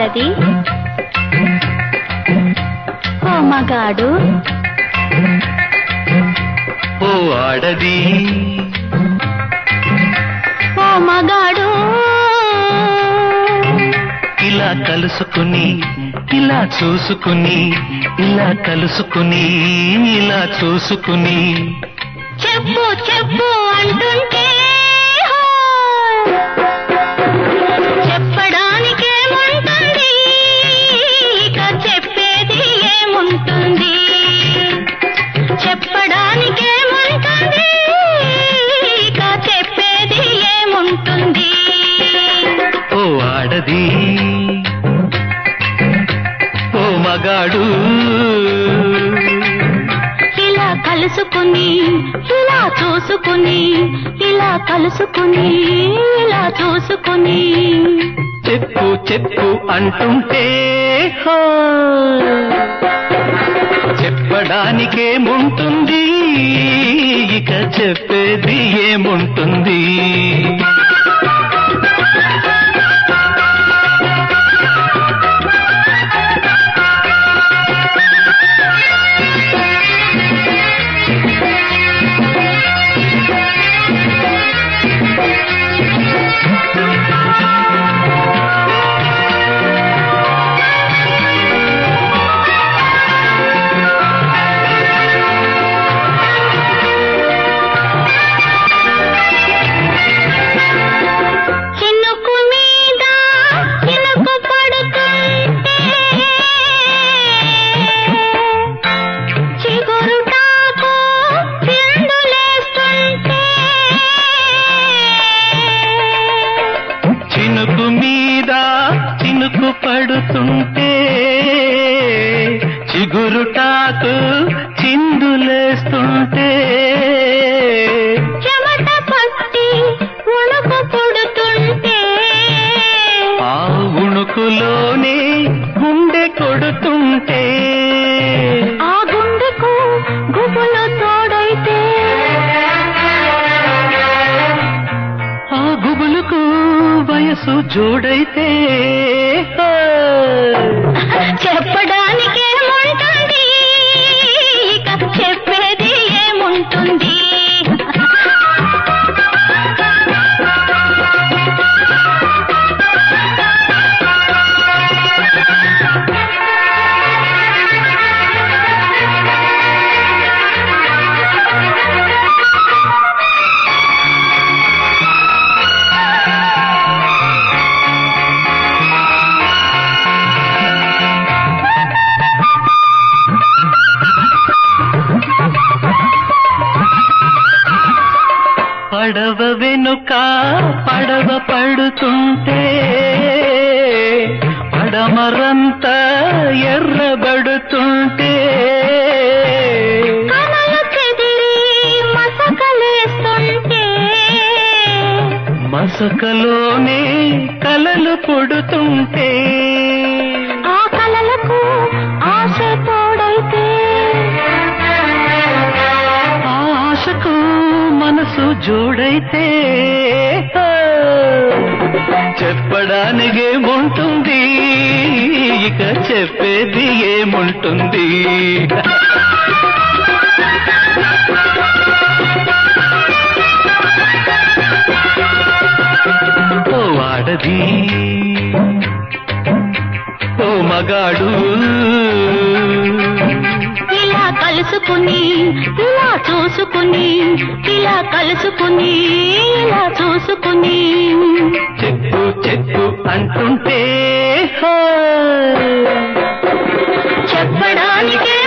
ఆడది ఓ మగాడు ఓ ఆడది ఓ మగాడు ఇలా కలుసుకుని ఇలా చూసుకుని ఇలా కలుసుకుని ఇలా చూసుకుని చెప్పు చెప్పు అంటుంటే హో! చెప్పడానికేముంటుంది ఇక చెప్పేది ఏముంటుంది చెప్పడానికేముంటుంది ఇక చెప్పేది ఏముంటుంది ఓ ఆడది ఓ మగాడు ఇలా కలుసుకుని ఇలా చూసుకుని ఇలా కలుసుకుని ఇలా చూసుకుని చెప్పు చెప్పు అంటుంటే హో! చెప్పడానికేముంటుంది ఇక చెప్పేది ఏముంటుంది చినుకు మీద చినుకు పడుతుంటే చిగురుటాకు చిందులేస్తుంటే చినుకు మీద చినుకు పడుతుంటే చిగురుటాకు చిందులేస్తుంటే చెమట పట్టి ఉణుకు పుడుతుంటే ఆ ఉణుకులోనే గుండె కొడుతుంటే ఆ గుండెకు గుబులు తోడైతే ఆ గుబులకు వయసు జోడైతే హో! చెప్పడానికేముంటుంది ఇక చెప్పేది ఏముంటుంది పడవ వెనుక పడవ పడుతుంటే పడమరంతా ఎర్రబడుతుంటే కలలు చెదిరి మసకలేస్తుంటే మసకలోనే కలలు పుడుతుంటే ఆ కలలకు ఆశ తోడైతే ఆ ఆశకు మనసు జోడైతే హో! చెప్పడానికి ఏముంటుంది ఇక చెప్పేది ఏముంటుంది ఓ ఆడది ఓ మగాడు ఇలా కలుసుకుని ఇలా చూసుకుని ఇలా కలుసుకుని ఇలా చూసుకుని చెప్పు చెప్పు అంటుంటే హో! చెప్పడానికే